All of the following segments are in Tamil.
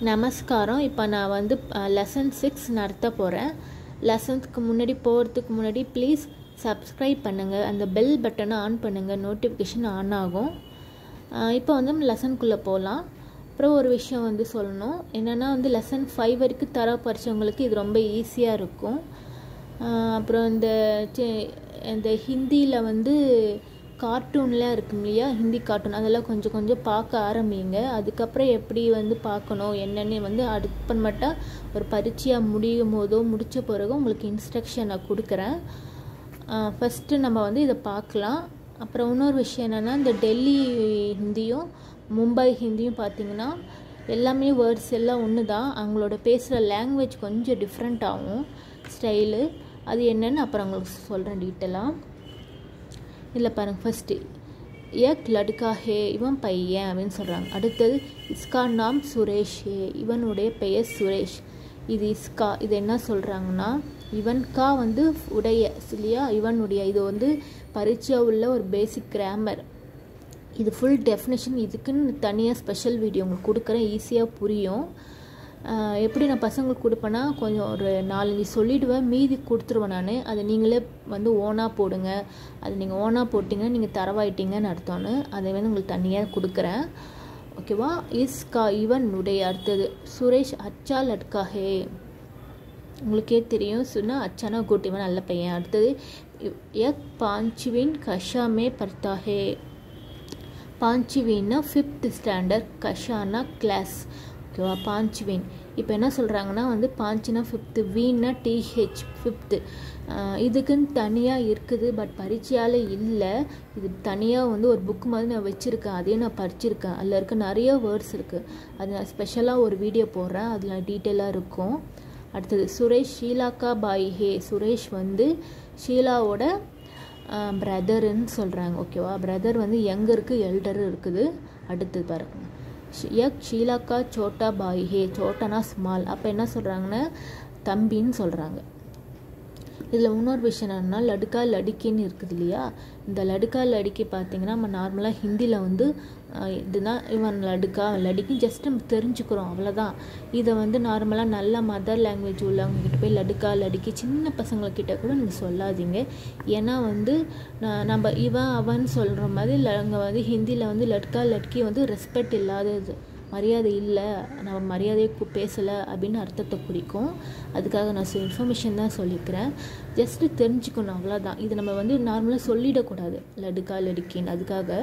நமஸ்காரம் இப்போ நான் வந்து லெசன் சிக்ஸ் நடத்த போகிறேன் லெசன்ஸ்க்கு முன்னாடி போகிறதுக்கு முன்னாடி ப்ளீஸ் சப்ஸ்கிரைப் பண்ணுங்கள் அந்த பெல் பட்டனை ஆன் பண்ணுங்கள் நோட்டிஃபிகேஷன் ஆன் ஆகும் இப்போ வந்து லெசனுக்குள்ளே போகலாம் அப்புறம் ஒரு விஷயம் வந்து சொல்லணும் என்னென்னா வந்து லெசன் ஃபைவ் வரைக்கும் தர படித்தவங்களுக்கு இது ரொம்ப ஈஸியாக இருக்கும் அப்புறம் இந்த இந்த ஹிந்தியில் வந்து கார்ட்டூன்லாம் இருக்கும் இல்லையா ஹிந்தி கார்ட்டூன் அதெல்லாம் கொஞ்சம் கொஞ்சம் பார்க்க ஆரம்பிங்க அதுக்கப்புறம் எப்படி வந்து பார்க்கணும் என்னென்னு வந்து அடுப்பன்மட்டா ஒரு பரீட்சையாக முடியும் போதோ முடித்த பிறகு உங்களுக்கு இன்ஸ்ட்ரக்ஷன் நான் கொடுக்குறேன் ஃபஸ்ட்டு நம்ம வந்து இதை பார்க்கலாம் அப்புறம் இன்னொரு விஷயம் என்னென்னா இந்த டெல்லி ஹிந்தியும் மும்பை ஹிந்தியும் பார்த்திங்கன்னா எல்லாமே வேர்ட்ஸ் எல்லாம் ஒன்று தான் அவங்களோட பேசுகிற லாங்குவேஜ் கொஞ்சம் டிஃப்ரெண்ட் ஆகும் ஸ்டைலு அது என்னென்னு அப்புறம் உங்களுக்கு சொல்கிறேன் டீட்டெயிலாக இதில் பாருங்கள் ஃபஸ்ட்டு ஏக் லடுக்கா ஹே இவன் பையன் அப்படின்னு சொல்கிறாங்க அடுத்தது இஸ்கா நாம் சுரேஷ் ஹே இவனுடைய பெயர் சுரேஷ் இது இஸ்கா இது என்ன சொல்கிறாங்கன்னா இவன்கா வந்து உடைய இல்லையா இவனுடைய இது வந்து பரீட்சையாக உள்ள ஒரு பேசிக் கிராமர் இது ஃபுல் டெஃபினேஷன் இதுக்குன்னு தனியாக ஸ்பெஷல் வீடியோ உங்களுக்கு கொடுக்குறேன் ஈஸியாக புரியும் எப்படி நான் பசங்களுக்கு கொடுப்பேன்னா கொஞ்சம் ஒரு நாலஞ்சு சொல்லிவிடுவேன் மீதி கொடுத்துருவேன் நான் அதை நீங்களே வந்து ஓனாக போடுங்க அது நீங்கள் ஓனாக போட்டிங்கன்னா நீங்கள் தரவாயிட்டீங்கன்னு அர்த்தம்னு அதை வந்து உங்களுக்கு தனியாக கொடுக்குறேன் ஓகேவா இஸ் கா இவன் உடைய அடுத்தது சுரேஷ் அச்சா லட்கா ஹே உங்களுக்கே தெரியும் சொன்னால் அச்சானா குட் இவன் நல்ல பையன் அடுத்தது எக் பாஞ்சுவின் கஷாமே பர்த்தாஹே பாஞ்சுவின்னா ஃபிஃப்த் ஸ்டாண்டர்ட் கஷானா கிளாஸ் ஓகேவா பாஞ்சுவின் இப்போ என்ன சொல்கிறாங்கன்னா வந்து பாஞ்சுனா ஃபிஃப்த்து வீன்னா டிஹெச் ஃபிஃப்த்து இதுக்குன்னு தனியாக இருக்குது பட் பரீட்சையால் இல்லை இது தனியாக வந்து ஒரு புக் மாதிரி நான் வச்சுருக்கேன் அதையும் நான் படிச்சிருக்கேன் அதில் இருக்க நிறைய வேர்ட்ஸ் இருக்குது அது நான் ஸ்பெஷலாக ஒரு வீடியோ போடுறேன் அதில் டீட்டெயிலாக இருக்கும் அடுத்தது சுரேஷ் ஷீலாக்கா பாய் ஹே சுரேஷ் வந்து ஷீலாவோட பிரதருன்னு சொல்கிறாங்க ஓகேவா பிரதர் வந்து எங்கே இருக்குது எல்டர் இருக்குது அடுத்தது பாருங்க யக் ஷீலாக்கா சோட்டா பாய் ஹே சோட்டானா ஸ்மால் அப்போ என்ன சொல்கிறாங்கன்னா தம்பின்னு சொல்கிறாங்க இதில் இன்னொரு விஷயம் என்னன்னா லடுக்கா லடுக்கின்னு இருக்குது இல்லையா இந்த லடுக்கா லடுக்கி பார்த்தீங்கன்னா நம்ம நார்மலாக ஹிந்தியில் வந்து இதுதான் இவன் லடுக்கா லடுக்கி ஜஸ்ட் நம்ம தெரிஞ்சுக்கிறோம் அவ்வளோதான் இதை வந்து நார்மலாக நல்ல மதர் லாங்குவேஜ் உள்ளவங்ககிட்ட போய் லடுக்கா லடுக்கி சின்ன பசங்கக்கிட்ட கூட நீங்கள் சொல்லாதீங்க ஏன்னா வந்து நம்ம இவன் அவன் சொல்கிற மாதிரி அங்கே வந்து ஹிந்தியில் வந்து லட்கா லட்கி வந்து ரெஸ்பெக்ட் இல்லாதது மரியாதை இல்லை நம்ம மரியாதையை பேசலை அப்படின்னு அர்த்தத்தை குறிக்கும் அதுக்காக நான் இன்ஃபர்மேஷன் தான் சொல்லிக்கிறேன் ஜஸ்ட்டு தெரிஞ்சுக்கணும் அவ்வளோதான் இது நம்ம வந்து நார்மலாக சொல்லிடக்கூடாது லடுக்கா லடுக்கின்னு அதுக்காக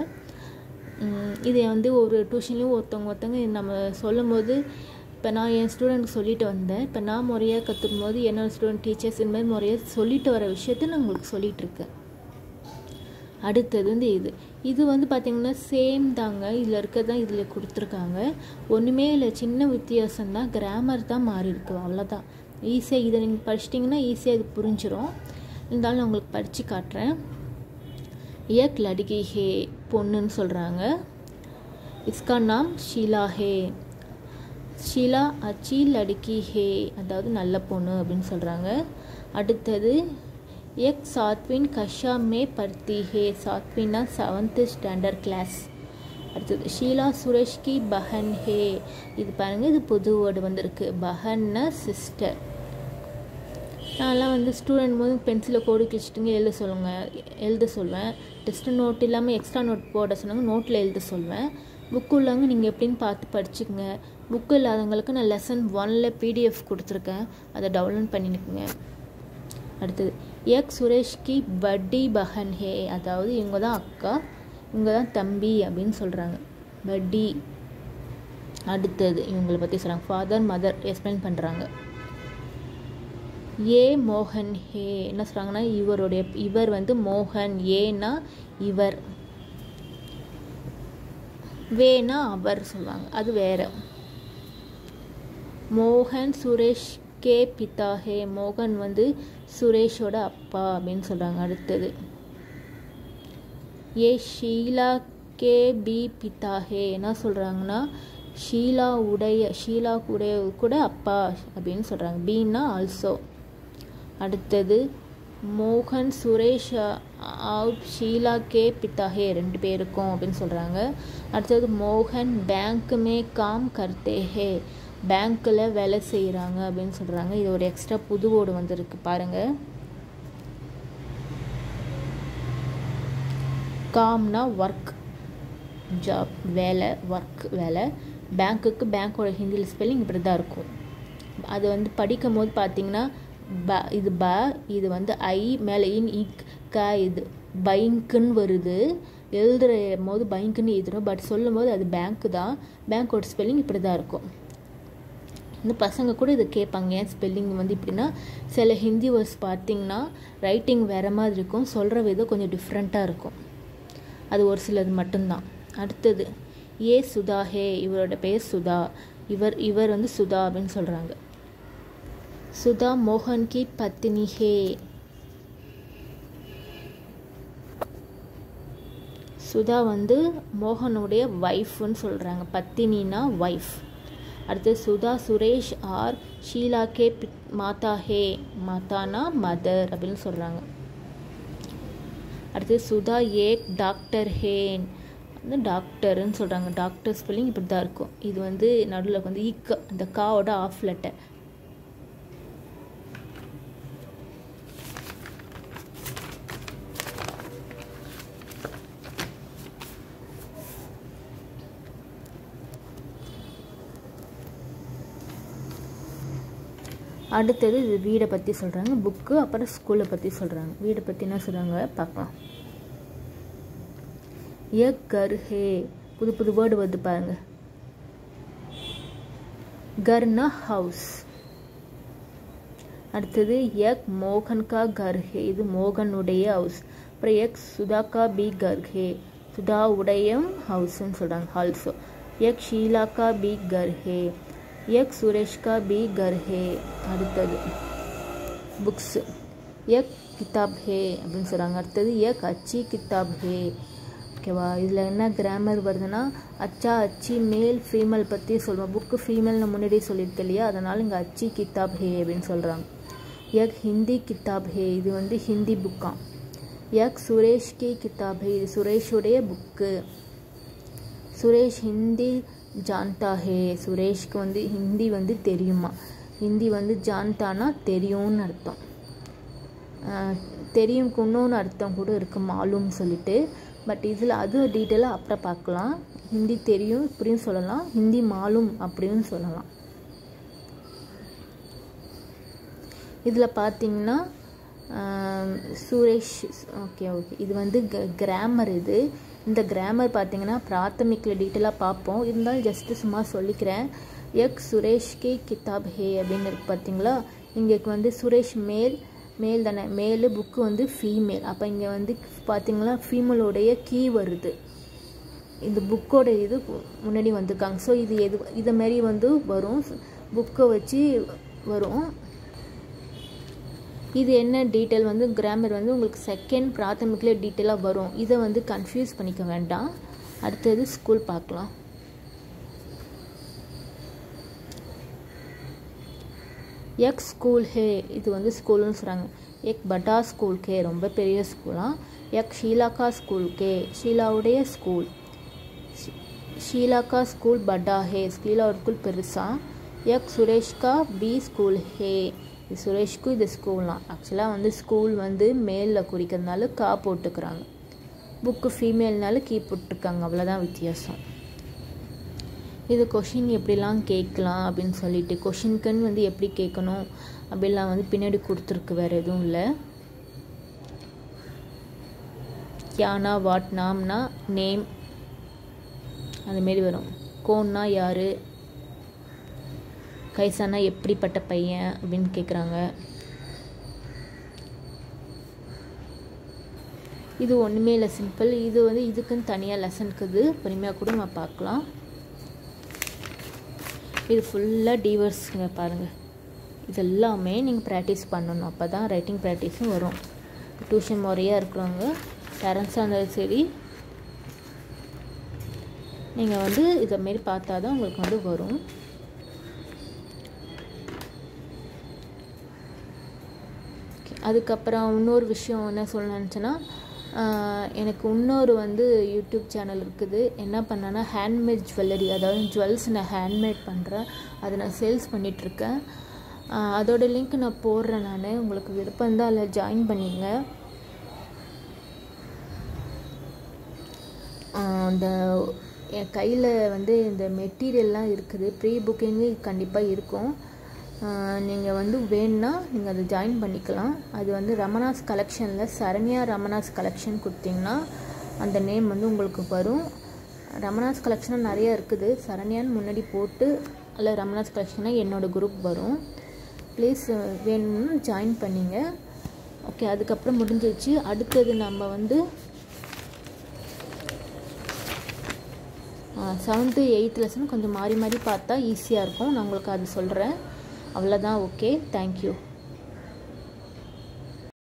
இதை வந்து ஒரு டியூஷன்லேயும் ஒருத்தவங்க ஒருத்தவங்க நம்ம சொல்லும் போது இப்போ நான் என் ஸ்டூடெண்ட்க்கு சொல்லிட்டு வந்தேன் இப்போ நான் முறையாக கற்றுக்கும் போது என்னோடய ஸ்டூடெண்ட் டீச்சர்ஸ் இந்த மாதிரி முறையாக சொல்லிட்டு வர விஷயத்த நான் உங்களுக்கு சொல்லிகிட்ருக்கேன் அடுத்தது வந்து இது இது வந்து பார்த்திங்கன்னா சேம் தாங்க இதில் இருக்கிறது தான் இதில் கொடுத்துருக்காங்க ஒன்றுமே இல்லை சின்ன வித்தியாசம் தான் கிராமர் தான் மாறி இருக்கு அவ்வளோதான் ஈஸியாக இதை நீங்கள் படிச்சிட்டிங்கன்னா ஈஸியாக இது புரிஞ்சிடும் இருந்தாலும் நான் உங்களுக்கு படித்து காட்டுறேன் ஏக் லடுகி ஹே பொண்ணுன்னு சொல்கிறாங்க இஸ்கா நாம் ஷீலா ஹே ஷீலா அச்சி லடுக்கி ஹே அதாவது நல்ல பொண்ணு அப்படின்னு சொல்கிறாங்க அடுத்தது எக் சாத்வின் கஷா மே பர்த்தி ஹே சாத்வினா செவன்த்து ஸ்டாண்டர்ட் கிளாஸ் அடுத்தது ஷீலா சுரேஷ் கி பஹன் ஹே இது பாருங்கள் இது புது வேர்டு வந்திருக்கு பஹன்னா சிஸ்டர் நான்லாம் வந்து ஸ்டூடெண்ட் போது பென்சிலை கோடு கிழிச்சிட்டுங்க எழுத சொல்லுங்கள் எழுத சொல்வேன் டெஸ்ட்டு நோட் இல்லாமல் எக்ஸ்ட்ரா நோட் போட சொன்னாங்க நோட்டில் எழுத சொல்வேன் புக்கு உள்ளவங்க நீங்கள் எப்படின்னு பார்த்து படிச்சுக்கங்க புக்கு இல்லாதவங்களுக்கு நான் லெசன் ஒனில் பிடிஎஃப் கொடுத்துருக்கேன் அதை டவுன்லோட் பண்ணினுக்குங்க அடுத்தது எக் சுரேஷ் கி பட்டி பஹன் ஹே அதாவது இவங்க தான் அக்கா இவங்க தான் தம்பி அப்படின்னு சொல்கிறாங்க பட்டி அடுத்தது இவங்களை பற்றி சொல்கிறாங்க ஃபாதர் மதர் எக்ஸ்பிளைன் பண்ணுறாங்க ஏ மோகன் ஹே என்ன சொல்கிறாங்கன்னா இவருடைய இவர் வந்து மோகன் ஏனா இவர் வேனா அவர் சொல்லுவாங்க அது வேற மோகன் சுரேஷ் கே பிதா ஹே மோகன் வந்து சுரேஷோட அப்பா அப்படின்னு சொல்கிறாங்க அடுத்தது ஏ ஷீலா கே பி பிதா ஹே என்ன சொல்கிறாங்கன்னா ஷீலா உடைய ஷீலா உடைய கூட அப்பா அப்படின்னு சொல்கிறாங்க பீனா ஆல்சோ அடுத்தது மோகன் சுரேஷ் அவுட் ஷீலா கே பித்தாஹே ரெண்டு பேருக்கும் அப்படின்னு சொல்கிறாங்க அடுத்தது மோகன் பேங்க் மே காம் கர்த்தே ஹே பேங்க்கில் வேலை செய்கிறாங்க அப்படின்னு சொல்கிறாங்க இது ஒரு எக்ஸ்ட்ரா புது வேர்டு வந்திருக்கு பாருங்கள் காம்னா ஒர்க் ஜாப் வேலை ஒர்க் வேலை பேங்க்குக்கு பேங்க்கோட ஹிந்தியில் ஸ்பெல்லிங் இப்படி தான் இருக்கும் அது வந்து படிக்கும் போது பார்த்தீங்கன்னா ப இது ப இது வந்து ஐ மேலே இன் இக் க இது பைங்க்குன்னு வருது எழுதுகிற போது பைங்க்குன்னு எழுதுறோம் பட் சொல்லும் போது அது பேங்க்கு தான் பேங்க்கோட ஸ்பெல்லிங் இப்படி தான் இருக்கும் இந்த பசங்க கூட இதை கேட்பாங்க ஏன் ஸ்பெல்லிங் வந்து இப்படின்னா சில ஹிந்தி வேர்ட்ஸ் பார்த்தீங்கன்னா ரைட்டிங் வேறு மாதிரி இருக்கும் சொல்கிற விதம் கொஞ்சம் டிஃப்ரெண்ட்டாக இருக்கும் அது ஒரு சிலது மட்டும்தான் அடுத்தது ஏ சுதா ஹே இவரோட பேர் சுதா இவர் இவர் வந்து சுதா அப்படின்னு சொல்கிறாங்க சுதா மோகன் கி பத்தினி ஹே சுதா வந்து மோகனுடைய ஒய்ஃப்னு சொல்கிறாங்க பத்தினினா ஒய்ஃப் அடுத்து சுதா சுரேஷ் ஆர் ஷீலா கே மாதா ஹே மாதானா மதர் அப்படின்னு சொல்கிறாங்க அடுத்து சுதா ஏக் டாக்டர் ஹேன் வந்து டாக்டர்னு சொல்கிறாங்க டாக்டர் ஸ்பெல்லிங் இப்படி தான் இருக்கும் இது வந்து நடுவில் வந்து இக் அந்த காவோட ஆஃப் லெட்டர் அடுத்தது இது வீடை பற்றி சொல்கிறாங்க புக்கு அப்புறம் ஸ்கூலை பற்றி சொல்கிறாங்க வீடை பற்றி என்ன சொல்கிறாங்க பார்க்கலாம் ஏ கர் ஹே புது புது வேர்டு வருது பாருங்க கர்னா ஹவுஸ் அடுத்தது எக் மோகன் கா கர் ஹே இது மோகனுடைய ஹவுஸ் அப்புறம் எக் சுதா கா பி கர் ஹே சுதா உடைய ஹவுஸ்ன்னு சொல்கிறாங்க ஆல்சோ எக் ஷீலா கா பி கர் ஹே எக் சுரேஷ் கா பி கர் ஹே அடுத்தது புக்ஸ் எக் கிதாப் ஹே அப்படின்னு சொல்கிறாங்க அடுத்தது எக் அச்சி கிதாப் ஹே ஓகேவா இதில் என்ன கிராமர் வருதுன்னா அச்சா அச்சி மேல் ஃபீமேல் பற்றி சொல்லுவோம் புக்கு ஃபீமேல்னு முன்னாடி சொல்லியிருக்க இல்லையா அதனால் இங்கே அச்சி கிதாப் ஹே அப்படின்னு சொல்கிறாங்க எக் ஹிந்தி கிதாப் ஹே இது வந்து ஹிந்தி புக்காம் எக் சுரேஷ் கி கிதாப் ஹே இது சுரேஷுடைய புக்கு சுரேஷ் ஹிந்தி ஜான்தா ஹே சுரேஷ்க்கு வந்து ஹிந்தி வந்து தெரியுமா ஹிந்தி வந்து ஜான்தானா தெரியும்னு அர்த்தம் தெரியும்க்கு இன்னொன்று அர்த்தம் கூட இருக்குது மாலும்னு சொல்லிட்டு பட் இதில் அது டீட்டெயிலாக அப்புறம் பார்க்கலாம் ஹிந்தி தெரியும் இப்படியும் சொல்லலாம் ஹிந்தி மாலும் அப்படின்னு சொல்லலாம் இதில் பார்த்தீங்கன்னா சுரேஷ் ஓகே ஓகே இது வந்து கிராமர் இது இந்த கிராமர் பார்த்தீங்கன்னா பிராத்தமிக்கில் டீட்டெயிலாக பார்ப்போம் இருந்தாலும் ஜஸ்ட்டு சும்மா சொல்லிக்கிறேன் எக் சுரேஷ் கே கிதாப் ஹே அப்படின்னு இருக்கு பார்த்தீங்களா இங்கே வந்து சுரேஷ் மேல் மேல் தானே மேல் புக்கு வந்து ஃபீமேல் அப்போ இங்கே வந்து பார்த்தீங்களா ஃபீமேலோடைய கீ வருது இந்த புக்கோட இது முன்னாடி வந்திருக்காங்க ஸோ இது எது இதை மாரி வந்து வரும் புக்கை வச்சு வரும் இது என்ன டீட்டெயில் வந்து கிராமர் வந்து உங்களுக்கு செகண்ட் பிராத்தமிக்கில் டீட்டெயிலாக வரும் இதை வந்து கன்ஃபியூஸ் பண்ணிக்க வேண்டாம் அடுத்தது ஸ்கூல் பார்க்கலாம் எக் ஸ்கூல் ஹே இது வந்து ஸ்கூல்னு சொல்கிறாங்க எக் பட்டா ஸ்கூல் கே ரொம்ப பெரிய ஸ்கூலாம் எக் ஷீலாக்கா ஸ்கூல் கே ஷீலாவுடைய ஸ்கூல் ஷீலாக்கா ஸ்கூல் பட்டா ஹே ஷீலாவோட ஸ்கூல் பெருசா எக் சுரேஷ்கா பி ஸ்கூல் ஹே இது சுரேஷ்க்கும் இது ஸ்கூல்லாம் ஆக்சுவலாக வந்து ஸ்கூல் வந்து மேலில் குறிக்கிறதுனால கா போட்டுக்கிறாங்க புக்கு ஃபீமேல்னால கீ போட்டிருக்காங்க அவ்வளோதான் வித்தியாசம் இது கொஷின் எப்படிலாம் கேட்கலாம் அப்படின்னு சொல்லிட்டு கொஷின்க்குன்னு வந்து எப்படி கேட்கணும் அப்படிலாம் வந்து பின்னாடி கொடுத்துருக்கு வேறு எதுவும் இல்லை கியானா வாட் நாம்னா நேம் அதுமாரி வரும் கோன்னா யார் கைசானா எப்படிப்பட்ட பையன் அப்படின்னு கேட்குறாங்க இது ஒன்றுமே இல்லை சிம்பிள் இது வந்து இதுக்குன்னு தனியாக லெசன் இருக்குது பொறுமையாக கூட நம்ம பார்க்கலாம் இது ஃபுல்லாக டீவர்ஸுங்க பாருங்கள் இது எல்லாமே நீங்கள் ப்ராக்டிஸ் பண்ணணும் அப்போ தான் ரைட்டிங் ப்ராக்டிஸும் வரும் டியூஷன் முறையாக இருக்கிறவங்க பேரண்ட்ஸாக இருந்தாலும் சரி நீங்கள் வந்து இதை மாரி பார்த்தா தான் உங்களுக்கு வந்து வரும் அதுக்கப்புறம் இன்னொரு விஷயம் என்ன சொல்ல நினச்சேன்னா எனக்கு இன்னொரு வந்து யூடியூப் சேனல் இருக்குது என்ன பண்ணேன்னா ஹேண்ட்மேட் ஜுவல்லரி அதாவது ஜுவல்ஸ் நான் ஹேண்ட்மேட் பண்ணுறேன் அதை நான் சேல்ஸ் பண்ணிகிட்ருக்கேன் அதோட லிங்க் நான் போடுறேன் நான் உங்களுக்கு விருப்பம் தான் அதில் ஜாயின் பண்ணிங்க அந்த என் கையில் வந்து இந்த மெட்டீரியல்லாம் இருக்குது ப்ரீ புக்கிங்கு கண்டிப்பாக இருக்கும் நீங்கள் வந்து வேணுன்னா நீங்கள் அதை ஜாயின் பண்ணிக்கலாம் அது வந்து ரமணாஸ் கலெக்ஷனில் சரண்யா ரமணாஸ் கலெக்ஷன் கொடுத்தீங்கன்னா அந்த நேம் வந்து உங்களுக்கு வரும் ரமணாஸ் கலெக்ஷனாக நிறையா இருக்குது சரண்யான்னு முன்னாடி போட்டு அதில் ரமணாஸ் கலெக்ஷனாக என்னோடய குரூப் வரும் ப்ளீஸ் வேணும்னா ஜாயின் பண்ணிங்க ஓகே அதுக்கப்புறம் முடிஞ்சிச்சு அடுத்தது நம்ம வந்து செவன்த்து எயித் லெசன் கொஞ்சம் மாறி மாறி பார்த்தா ஈஸியாக இருக்கும் நான் உங்களுக்கு அது சொல்கிறேன் அவ்வளோதான் ஓகே தேங்க்யூ